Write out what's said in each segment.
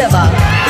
அல்லவா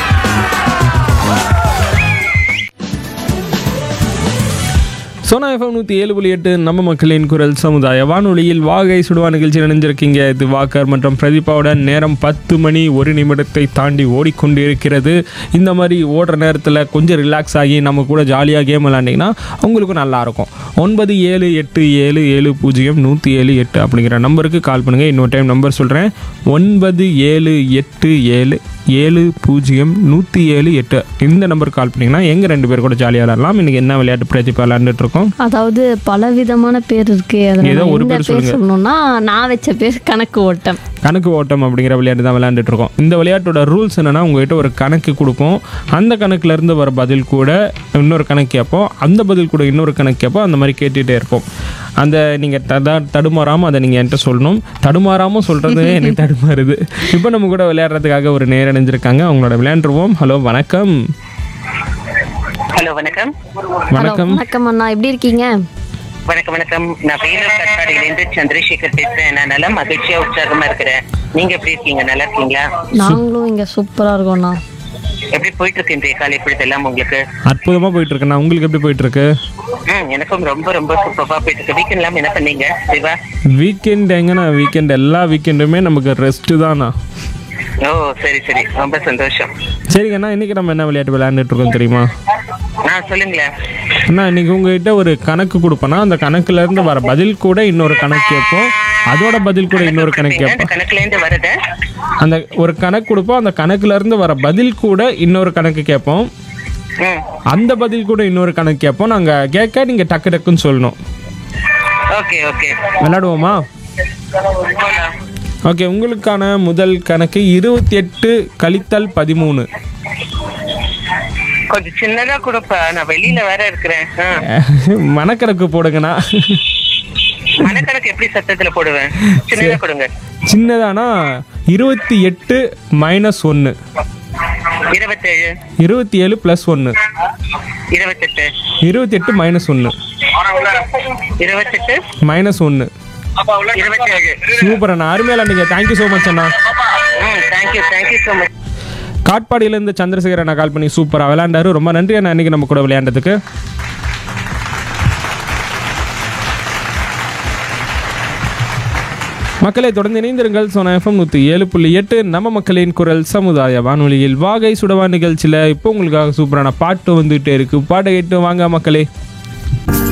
சோனா எஃப்எம் நூற்றி ஏழு புள்ளி எட்டு நம்ம மக்களின் குரல் சமுதாய வானொலியில் வாகை சுடுவா நிகழ்ச்சி நினைஞ்சிருக்கீங்க இது வாக்கர் மற்றும் பிரதீபாவுடன் நேரம் பத்து மணி ஒரு நிமிடத்தை தாண்டி ஓடிக்கொண்டிருக்கிறது இந்த மாதிரி ஓடுற நேரத்தில் கொஞ்சம் ரிலாக்ஸ் ஆகி நம்ம கூட ஜாலியாக கேம் விளாண்டிங்கன்னா உங்களுக்கும் நல்லாயிருக்கும் ஒன்பது ஏழு எட்டு ஏழு ஏழு பூஜ்ஜியம் நூற்றி ஏழு எட்டு அப்படிங்கிற நம்பருக்கு கால் பண்ணுங்கள் இன்னொரு டைம் நம்பர் சொல்கிறேன் ஒன்பது ஏழு எட்டு ஏழு ஏழு பூஜ்ஜியம் நூற்றி ஏழு எட்டு இந்த நம்பருக்கு கால் பண்ணிங்கன்னா எங்கள் ரெண்டு பேர் கூட ஜாலியாக விளாட்லாம் இன்றைக்கி என்ன விளையாட்டு பிரதீபா விளாண்டுட்டு இருக்கோம் அதாவது பல விதமான பேர் இருக்கு அதுல ஏதோ நான் ஒரு எந்த பேர் பேர் சொல்லுங்க. சொல்லணும்னா நான் வச்ச பேர் கணக்கு ஓட்டம் கணக்கு ஓட்டம் அப்படிங்கிற விளையாட்டு தான் விளையாண்டுட்டு இருக்கோம் இந்த விளையாட்டோட ரூல்ஸ் என்னன்னா உங்ககிட்ட ஒரு கணக்கு கொடுப்போம் அந்த கணக்குல இருந்து வர பதில் கூட இன்னொரு கணக்கு கேட்போம் அந்த பதில் கூட இன்னொரு கணக்கு கேட்போம் அந்த மாதிரி கேட்டுகிட்டே இருப்போம் அந்த நீங்கள் தடா தடுமாறாமல் அதை நீங்கள் என்கிட்ட சொல்லணும் தடுமாறாமல் சொல்கிறது எனக்கு தடுமாறுது இப்போ நம்ம கூட விளையாடுறதுக்காக ஒரு நேர் அணிஞ்சிருக்காங்க அவங்களோட விளையாண்டுருவோம் ஹலோ வணக்கம் ஹலோ வணக்கம் ஹலோ வணக்கம் வணக்கம் அண்ணா எப்படி இருக்கீங்க வணக்கம் வணக்கம் நான் வேலூர் கட்பாடியிலேருந்து சந்திரசேகர் பேசுறேன் நான் நல்லா மகிழ்ச்சியா உற்சாகமா இருக்கிறேன் நீங்க எப்படி இருக்கீங்க நல்லா இருக்கீங்களா நாங்களும் இங்க சூப்பரா இருக்கோம்ண்ணா எப்படி போயிட்டு இருக்கு இன்றைய காலை பொழுது எல்லாம் உங்களுக்கு அற்புதமாக போயிட்டு இருக்குண்ணா உங்களுக்கு எப்படி போயிட்டு இருக்கு ம் எனக்கும் ரொம்ப ரொம்ப சூப்பரா போயிட்டு இருக்கு வீக்கெண்ட் எல்லாம் என்ன பண்ணீங்க சிவா வீக்கெண்ட் எங்கண்ணா வீக்கெண்ட் எல்லா வீக்கெண்டுமே நமக்கு ரெஸ்ட்டு தானா ஓ சரி சரி ரொம்ப சந்தோஷம் சரிங்கண்ணா இன்னைக்கு நம்ம என்ன விளையாட்டு விளையாண்டுட்டு இருக்கோம் தெரியுமா நான் சொல்லுங்களேன் அண்ணா இன்னைக்கு உங்ககிட்ட ஒரு கணக்கு கொடுப்பேன்னா அந்த கணக்குல இருந்து வர பதில் கூட இன்னொரு கணக்கு கேட்போம் அதோட பதில் கூட இன்னொரு கணக்கு இந்த கேட்போம் கணக்குல இருந்து வருத அந்த ஒரு கணக்கு கொடுப்போம் அந்த கணக்குல இருந்து வர பதில் கூட இன்னொரு கணக்கு கேட்போம் ம் அந்த பதில் கூட இன்னொரு கணக்கு கேட்போம் நாங்க கேட்க நீங்க டக்கு டக்குன்னு சொல்லணும் ஓகே ஓகே விளையாடுவோமா போலாம் ஓகே உங்களுக்கான முதல் கணக்கு இருபத்தி எட்டு கழித்தல் பதிமூணு கொஞ்சம் சின்னதா கொடுப்பா நான் வெளியில வேற இருக்கிறேன் ஆ. மனக்கணக்கு போடுங்கண்ணா மனக்கணக்கு எப்படி சத்தத்துல போடுவேன் சின்னதா கொடுங்க சின்னதானா இருபத்தி எட்டு மைனஸ் ஒன்று இருபத்தேழு இருபத்தி ஏழு ப்ளஸ் ஒன்று இருபத்தெட்டு இருபத்தி எட்டு மைனஸ் ஒன்று இருபத்தெட்டு மைனஸ் ஒன்று இருபத்தேழு சூப்பர் அண்ணா அருமையில நீங்கள் தேங்க்யூ ஸோ மச் அண்ணா ம் தேங்க்யூ தேங்க்யூ ஸோ மச் காட்பாடியிலேருந்து சந்திரசேகர் அண்ணா கால் பண்ணி சூப்பராக விளையாண்டாரு ரொம்ப நன்றி அண்ணா இன்னைக்கு நம்ம கூட விளையாண்டதுக்கு மக்களை தொடர்ந்து இணைந்திருங்கள் சோனா எஃப்எம் நூற்றி ஏழு புள்ளி எட்டு நம்ம மக்களின் குரல் சமுதாய வானொலியில் வாகை சுடவா நிகழ்ச்சியில் இப்போ உங்களுக்காக சூப்பரான பாட்டு வந்துகிட்டே இருக்கு பாட்டை கேட்டு வாங்க மக்களே